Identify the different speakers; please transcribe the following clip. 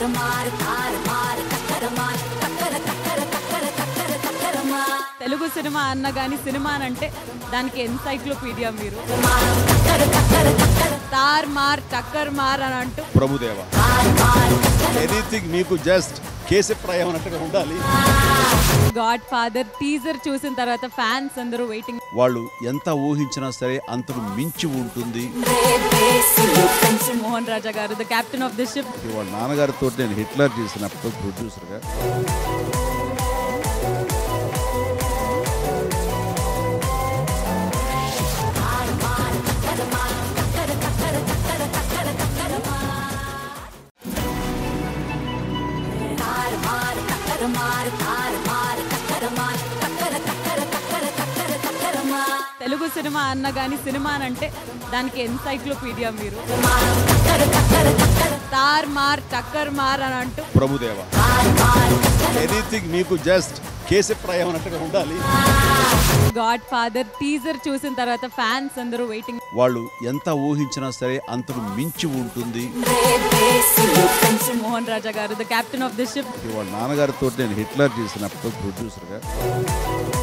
Speaker 1: Telugu cinema అన్న గాని cinema అని అంటే దానికి ఎన్సైక్లోపీడియా మీరు తార్ మార్ టక్కర్ మార్ అని అంటూ
Speaker 2: ప్రభుదేవ ఎనీథింగ్ మీకు జస్ట్ కేసీ ప్రాయం అన్నట్టుగా ఉండాలి
Speaker 1: గాడ్ ఫాదర్ టీజర్ చూసిన తర్వాత ఫ్యాన్స్ అందరూ వెయిటింగ్
Speaker 2: వాళ్ళు ఎంత ఊహించినా సరే అంతకు మించి ఉంటుంది
Speaker 1: మోహన్ రాజా గారు the captain of the ship
Speaker 2: వాళ్ళ నాన్నగారితో నేను హిట్లర్ చేసినప్పుడు ప్రొడ్యూసర్గా
Speaker 1: తెలుగు సినిమా అన్న గాని సినిమా అని అంటే దానికి ఎన్సైక్లోపీడియా మీరు తార్ మార్ టక్కర్ మార్ అని అంటూ
Speaker 2: ప్రభుదేవ ఎనీథింగ్ మీకు జస్ట్ కేసీ ప్రాయం అన్నట్టుగా ఉండాలి
Speaker 1: గాడ్ ఫాదర్ టీజర్ చూసిన తర్వాత ఫ్యాన్స్ అందరూ వెయిటింగ్
Speaker 2: వాళ్ళు ఎంత ఊహించినా సరే అంతకు మించి ఉంటుంది
Speaker 1: మోహన్ రాజా గారు the captain of the ship
Speaker 2: వాళ్ళ నాన్నగారితో నేను హిట్లర్ చేసినప్పుడు ప్రొడ్యూసర్గా